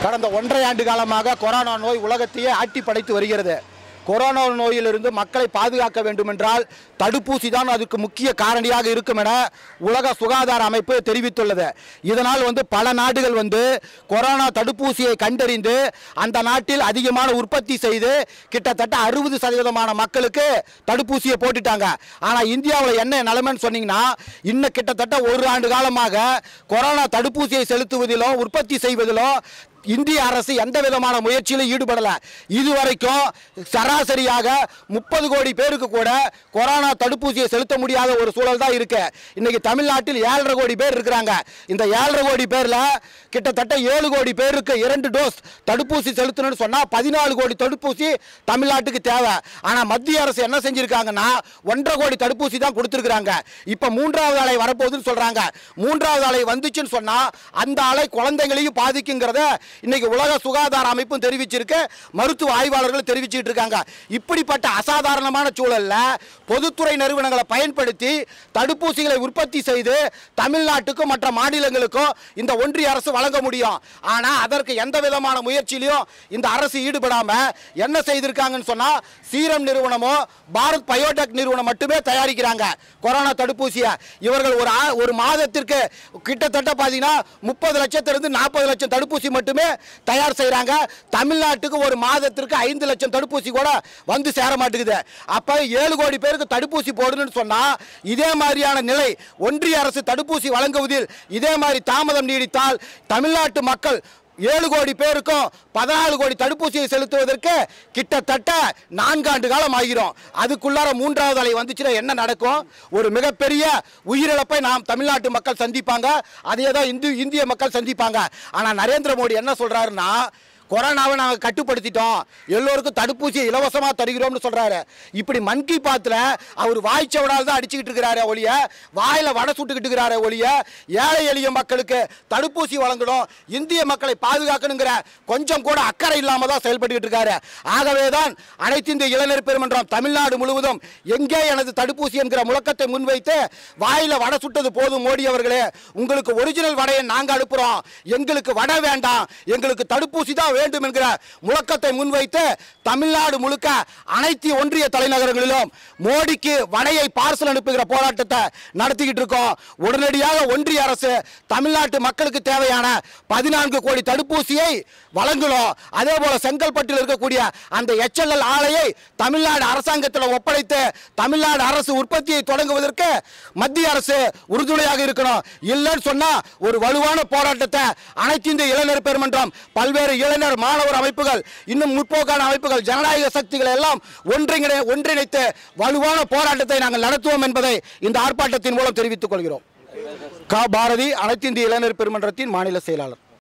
கடந்த ஒன்றரை ஆண்டு காலமாக கொரோனா நோய் உலகத்தையே ஆட்டி படைத்து வருகிறது கொரோனா நோயிலிருந்து மக்களை பாதுகாக்க வேண்டுமென்றால் தடுப்பூசி தான் அதுக்கு முக்கிய காரணியாக இருக்கும் என உலக சுகாதார அமைப்பு தெரிவித்துள்ளது இதனால் வந்து பல நாடுகள் வந்து கொரோனா தடுப்பூசியை கண்டறிந்து அந்த நாட்டில் அதிகமான உற்பத்தி செய்து கிட்டத்தட்ட அறுபது சதவீதமான மக்களுக்கு தடுப்பூசியை போட்டுட்டாங்க ஆனால் இந்தியாவில் என்ன நிலைமைன்னு சொன்னீங்கன்னா இன்னும் கிட்டத்தட்ட ஒரு ஆண்டு காலமாக கொரோனா தடுப்பூசியை செலுத்துவதிலும் உற்பத்தி செய்வதிலும் இந்திய அரசு எந்த விதமான முயற்சியிலும் ஈடுபடல இதுவரைக்கும் சராசரியாக முப்பது கோடி பேருக்கு கூட கொரோனா தடுப்பூசியை செலுத்த முடியாத ஒரு சூழல் தான் இருக்கு இன்னைக்கு தமிழ்நாட்டில் ஏழரை கோடி பேர் இருக்கிறாங்க இந்த ஏழரை கோடி பேர்ல கிட்டத்தட்ட ஏழு கோடி பேருக்கு இரண்டு டோஸ் தடுப்பூசி செலுத்தணும்னு சொன்னா பதினாலு கோடி தடுப்பூசி தமிழ்நாட்டுக்கு தேவை ஆனா மத்திய அரசு என்ன செஞ்சிருக்காங்கன்னா ஒன்றரை கோடி தடுப்பூசி தான் கொடுத்துருக்காங்க இப்ப மூன்றாவது அலை வரப்போகுதுன்னு சொல்றாங்க மூன்றாவது அலை வந்துச்சுன்னு சொன்னா அந்த அலை குழந்தைகளையும் பாதிக்குங்கிறத இன்னைக்கு உலக சுகாதார அமைப்பும் தெரிவிச்சிருக்கு மருத்துவ ஆய்வாளர்களும் தெரிவிச்சிட்டு இருக்காங்க இப்படிப்பட்ட அசாதாரணமான சூழல்ல பொதுத்துறை நிறுவனங்களை பயன்படுத்தி தடுப்பூசிகளை உற்பத்தி செய்து தமிழ்நாட்டுக்கும் மற்ற மாநிலங்களுக்கும் இந்த ஒன்றிய அரசு வழங்க முடியும் ஆனா அதற்கு எந்த விதமான முயற்சியிலையும் இந்த அரசு ஈடுபடாம என்ன செய்திருக்காங்கன்னு சொன்னா சீரம் நிறுவனமோ பாரத் பயோடெக் நிறுவனம் மட்டுமே தயாரிக்கிறாங்க கொரோனா தடுப்பூசியை இவர்கள் ஒரு ஆ- ஒரு மாதத்திற்கு கிட்டத்தட்ட பார்த்தீங்கன்னா முப்பது லட்சத்திலிருந்து நாற்பது லட்சம் தடுப்பூசி மட்டுமே தயார் செய்கிறாங்க தமிழ்நாட்டுக்கு ஒரு மாதத்திற்கு ஐந்து லட்சம் தடுப்பூசி கூட வந்து சேர மாட்டேங்குது அப்போ ஏழு கோடி பேருக்கு தடுப்பூசி போடணும்னு சொன்னால் இதே மாதிரியான நிலை ஒன்றிய அரசு தடுப்பூசி வழங்குவதில் இதே மாதிரி தாமதம் நீடித்தால் தமிழ்நாட்டு மக்கள் ஏழு கோடி பேருக்கும் பதினாலு கோடி தடுப்பூசியை செலுத்துவதற்கு கிட்டத்தட்ட நான்காண்டு காலம் ஆகிறோம் அதுக்குள்ளார மூன்றாவது அலை வந்துச்சுன்னா என்ன நடக்கும் ஒரு மிகப்பெரிய உயிரிழப்பை நாம் தமிழ்நாட்டு மக்கள் சந்திப்பாங்க அதே தான் இந்து இந்திய மக்கள் சந்திப்பாங்க ஆனால் நரேந்திர மோடி என்ன சொல்றாருன்னா கொரோனாவை நாங்கள் கட்டுப்படுத்திட்டோம் எல்லோருக்கும் தடுப்பூசியை இலவசமாக தருகிறோம்னு சொல்றாரு இப்படி மன் கி பாத்தில் அவர் வாய்ச்சவடால் தான் அடிச்சுக்கிட்டு இருக்கிறாரு ஒழிய வாயில வடை சுட்டுக்கிட்டு இருக்கிறாரு ஒழிய ஏழை எளிய மக்களுக்கு தடுப்பூசி வழங்கணும் இந்திய மக்களை பாதுகாக்கணுங்கிற கொஞ்சம் கூட அக்கறை இல்லாம தான் செயல்பட்டுக்கிட்டு இருக்காரு ஆகவே தான் அனைத்து இந்திய இளைஞர் பெருமன்றம் தமிழ்நாடு முழுவதும் எங்கே எனது தடுப்பூசி என்கிற முழக்கத்தை முன்வைத்து வாயில வடை சுட்டது போதும் மோடி அவர்களே உங்களுக்கு ஒரிஜினல் வடையை நாங்க அனுப்புறோம் எங்களுக்கு வடை வேண்டாம் எங்களுக்கு தடுப்பூசி தான் வேண்டும் என்கிற முழக்கத்தை முன்வைத்து தமிழ்நாடு முழுக்க அனைத்து ஒன்றிய தலைநகரங்களிலும் மோடிக்கு வடையை பார்சல் அனுப்புகிற போராட்டத்தை நடத்திக்கிட்டு இருக்கோம் உடனடியாக ஒன்றிய அரசு தமிழ்நாட்டு மக்களுக்கு தேவையான பதினான்கு கோடி தடுப்பூசியை வழங்கணும் அதே போல செங்கல்பட்டில் இருக்கக்கூடிய அந்த எச்எல்எல் ஆலையை தமிழ்நாடு அரசாங்கத்தில் ஒப்படைத்து தமிழ்நாடு அரசு உற்பத்தியை தொடங்குவதற்கு மத்திய அரசு உறுதுணையாக இருக்கணும் இல்லைன்னு சொன்னா ஒரு வலுவான போராட்டத்தை அனைத்து இந்திய இளைஞர் பெருமன்றம் பல்வேறு இளைஞர் மாணவர் அமைப்புகள் இன்னும் முற்போக்கான அமைப்புகள் ஜனநாயக சக்திகள் எல்லாம் ஒன்றிணை ஒன்றிணைத்து வலுவான போராட்டத்தை நாங்கள் நடத்துவோம் என்பதை இந்த ஆர்ப்பாட்டத்தின் மூலம் தெரிவித்துக் கொள்கிறோம் கா பாரதி அனைத்து இந்திய இளைஞர் பெருமன்றத்தின் மாநில செயலாளர்